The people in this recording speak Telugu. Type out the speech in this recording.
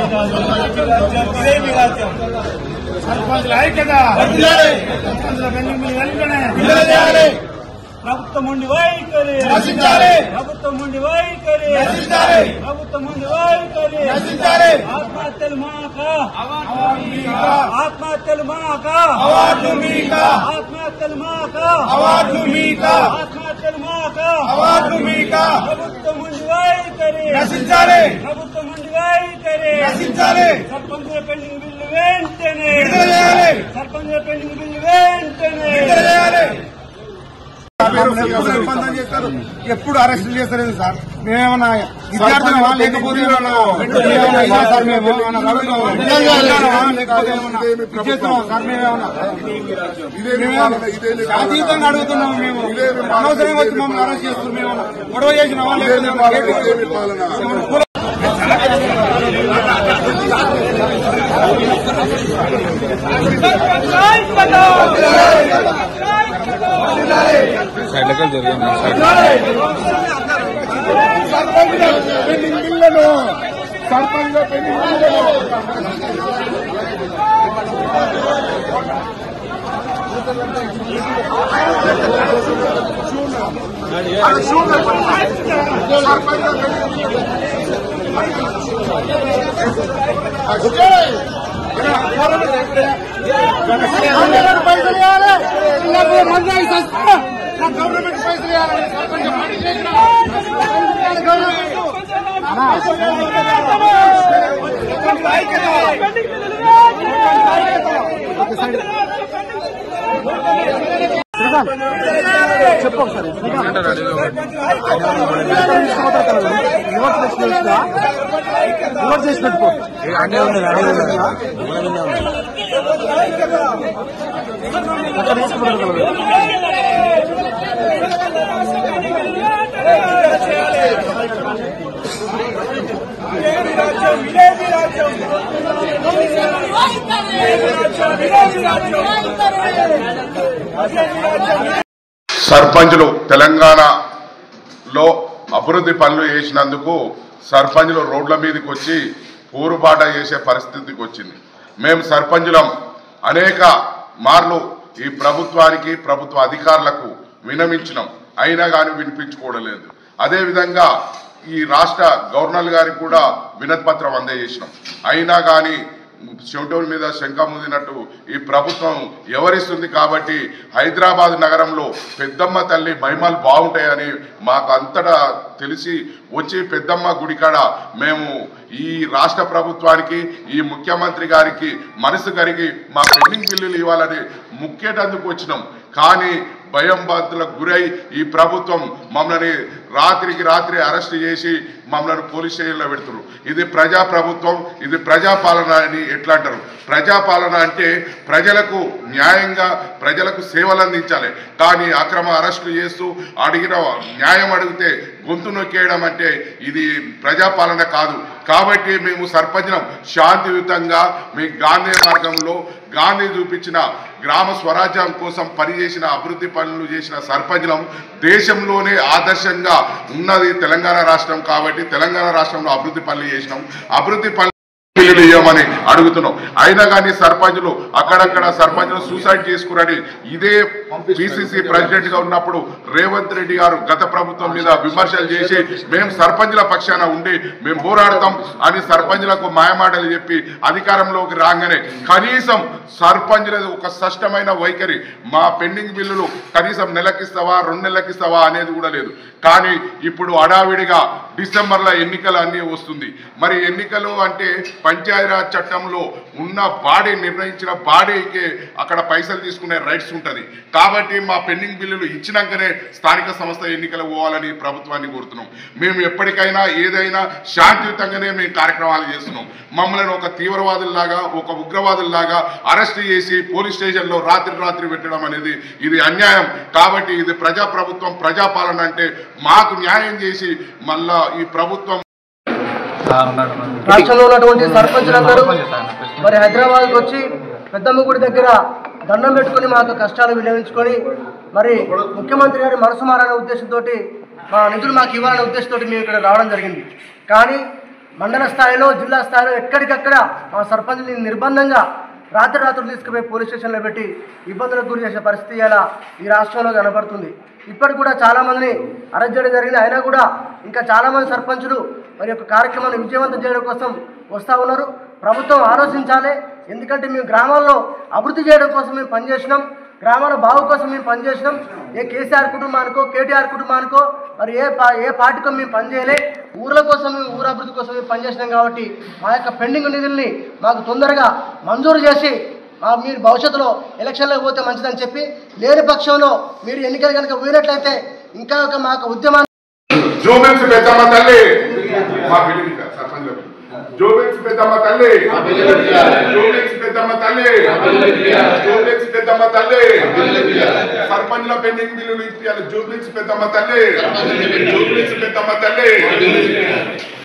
ఇదే మీ రాజ్యం సర్పంచుల ఐక్యత వర్ధిల్లాలి. సర్పంచుల పెండింగ్ బిల్లు వెంటనే విడుదల చేయాలి ప్రభుత్వం ఉండి వైఖరి నశించాలి. ప్రభుత్వం ఉండి వైఖరి నశించాలి. ప్రభుత్వం ఉండి వైఖరి నశించాలి. ఆత్మహత్యలు మాక మీక. ఆత్మహత్యలు మాక అవార్డు మీక ఆత్మహత్యలు మాక అవార్డు మీక ఆత్మహత్యలు మాక అవార్డు మీక ప్రభుత్వం ఉండి వైఖరి నశించాలి ప్రభుత్వం ఉండి వైఖరి నశించాలి సర్పంచుల పెండింగ్ బిల్లు వెంటనే విడుదల చేయాలి. సర్పంచుల పెండింగ్ బిల్లు వెంటనే విడుదల చేయాలి ఎప్పుడు అరెస్ట్ చేస్తలేదు సార్ మేమేమన్నా విద్యార్థులమా లేకపోతే ఏమన్నా మేమేమన్నా ఇదా సార్ మేము ఏమన్నా రౌడీలమా? విద్యార్థులమా? లేకపోతే ఏమన్నా ఇది చేస్తున్నామా సార్ మేమేమన్నా అతీతంగా అడుగుతున్నాము మేము అనవసరంగా వచ్చి మమ్మల్ని అరెస్ట్ చేస్తున్నాం మేము గొడవ చేసినామా లేకపోతే ఏమన్నా ఏమన్నా కుల- సర్పంచులు తెలంగాణలో అభివృద్ధి పనులు చేసినందుకు సర్పంచులు రోడ్ల మీదకి వచ్చి పోరుబాట చేసే పరిస్థితికి వచ్చింది మేము సర్పంచులం అనేక మార్లు ఈ ప్రభుత్వానికి ప్రభుత్వ అధికారులకు వినమించినాం అయినా కానీ వినిపించుకోవడం లేదు అదేవిధంగా ఈ రాష్ట్ర గవర్నర్ గారికి కూడా వినతి పత్రం అందజేసినాం అయినా కానీ చెవిటోని మీద శంఖ ముదినట్టు ఈ ప్రభుత్వం ఎవరిస్తుంది కాబట్టి హైదరాబాద్ నగరంలో పెద్దమ్మ తల్లి మహిమలు బాగుంటాయని మాకు అంతటా తెలిసి వచ్చి పెద్దమ్మ గుడికాడ మేము ఈ రాష్ట్ర ప్రభుత్వానికి ఈ ముఖ్యమంత్రి గారికి మనసు కరిగి మా పెండింగ్ బిల్లులు ఇవ్వాలని ముక్కేటందుకు వచ్చినాం కానీ భయం బాధలకు గురై ఈ ప్రభుత్వం మమ్మల్ని రాత్రికి రాత్రి అరెస్ట్ చేసి మమ్మల్ని పోలీస్ స్టేషన్లో పెడుతున్నారు ఇది ప్రజా ప్రభుత్వం ఇది ప్రజాపాలన అని ఎట్లా అంటారు ప్రజాపాలన అంటే ప్రజలకు న్యాయంగా ప్రజలకు సేవలు అందించాలి కానీ అక్రమ అరెస్టులు చేస్తూ అడిగిన న్యాయం అడిగితే గొంతు నొక్కేయడం అంటే ఇది ప్రజాపాలన కాదు కాబట్టి మేము సర్పంచం శాంతియుతంగా మీ గాంధీ మార్గంలో గాంధీ చూపించిన గ్రామ స్వరాజ్యం కోసం పనిచేసిన అభివృద్ధి పనులు చేసిన సర్పంచం దేశంలోనే ఆదర్శంగా ఉన్నది తెలంగాణ రాష్ట్రం కాబట్టి తెలంగాణ రాష్ట్రంలో అభివృద్ధి పనులు చేసినాం అభివృద్ధి పనులు బిల్లులు ఇవ్వమని అడుగుతున్నాం అయినా కానీ సర్పంచులు అక్కడక్కడ సర్పంచులు సూసైడ్ చేసుకురని ఇదే పిసిసి ప్రెసిడెంట్ గా ఉన్నప్పుడు రేవంత్ రెడ్డి గారు గత ప్రభుత్వం మీద విమర్శలు చేసి మేము సర్పంచుల పక్షాన ఉండి మేము పోరాడతాం అని సర్పంచులకు మాయమాటలు చెప్పి అధికారంలోకి రాగానే కనీసం సర్పంచులది ఒక స్పష్టమైన వైఖరి మా పెండింగ్ బిల్లులు కనీసం నెలకిస్తావా రెండు నెలలకిస్తావా అనేది కూడా లేదు కానీ ఇప్పుడు అడావిడిగా డిసెంబర్లో ఎన్నికలు అన్నీ వస్తుంది మరి ఎన్నికలు అంటే పంచాయతీరాజ్ చట్టంలో ఉన్న బాడీ నిర్ణయించిన బాడీకి అక్కడ పైసలు తీసుకునే రైట్స్ ఉంటుంది కాబట్టి మా పెండింగ్ బిల్లులు ఇచ్చినాకనే స్థానిక సంస్థ ఎన్నికలు పోవాలని ప్రభుత్వాన్ని కోరుతున్నాం మేము ఎప్పటికైనా ఏదైనా శాంతియుతంగానే మేము కార్యక్రమాలు చేస్తున్నాం మమ్మల్ని ఒక తీవ్రవాదుల్లాగా ఒక ఉగ్రవాదుల్లాగా అరెస్ట్ చేసి పోలీస్ స్టేషన్లో రాత్రి రాత్రి పెట్టడం అనేది ఇది అన్యాయం కాబట్టి ఇది ప్రజా ప్రభుత్వం ప్రజాపాలన అంటే మాకు న్యాయం చేసి మళ్ళా ఈ ప్రభుత్వం రాష్ట్రంలో ఉన్నటువంటి సర్పంచులందరూ మరి హైదరాబాద్కి వచ్చి పెద్దమ్మ గుడి దగ్గర దండం పెట్టుకుని మాకు కష్టాలు వినియోగించుకొని మరి ముఖ్యమంత్రి గారి మనసు మారనే ఉద్దేశంతో మా నిధులు మాకు ఇవ్వాలనే ఉద్దేశంతో మేము ఇక్కడ రావడం జరిగింది కానీ మండల స్థాయిలో జిల్లా స్థాయిలో ఎక్కడికక్కడ మా సర్పంచ్ని నిర్బంధంగా రాత్రి రాత్రులు తీసుకుపోయి పోలీస్ స్టేషన్లో పెట్టి ఇబ్బందులకు గురి చేసే పరిస్థితి ఇలా ఈ రాష్ట్రంలో కనబడుతుంది ఇప్పటికి కూడా చాలామందిని అరెస్ట్ చేయడం జరిగింది అయినా కూడా ఇంకా చాలామంది సర్పంచులు మరి యొక్క కార్యక్రమాన్ని విజయవంతం చేయడం కోసం వస్తూ ఉన్నారు ప్రభుత్వం ఆలోచించాలి ఎందుకంటే మేము గ్రామాల్లో అభివృద్ధి చేయడం కోసం మేము పనిచేసినాం గ్రామాల బాగు కోసం మేము పనిచేసినాం ఏ కేసీఆర్ కుటుంబానికో కేటీఆర్ కుటుంబానికో మరి ఏ పా ఏ పార్టీకో మేము పనిచేయలే ఊర్ల కోసం మేము ఊర అభివృద్ధి కోసం మేము పనిచేసినాం కాబట్టి మా యొక్క పెండింగ్ నిధుల్ని మాకు తొందరగా మంజూరు చేసి మా మీరు భవిష్యత్తులో ఎలక్షన్లకు పోతే మంచిదని చెప్పి లేని పక్షంలో మీరు ఎన్నికలు కనుక పోయినట్లయితే ఇంకా ఒక మాకు ఉద్యమాన్ని జూబిల్స్ పెద్దమ్మ తల్లి మా బిల్డింగ్ ఇక్కడ, సర్పంచ్ గారు. జూబిల్స్ పెద్దమ్మ తల్లి జూబిల్స్ పెద్దమ్మ తల్లి జూబిల్స్ పెద్దమ్మ తల్లి సర్పంచ్ల పెండింగ్ బిల్లులు ఇప్పించాలి జూబిల్స్ పెద్దమ్మ తల్లి జూబిల్స్ పెద్దమ్మ తల్లి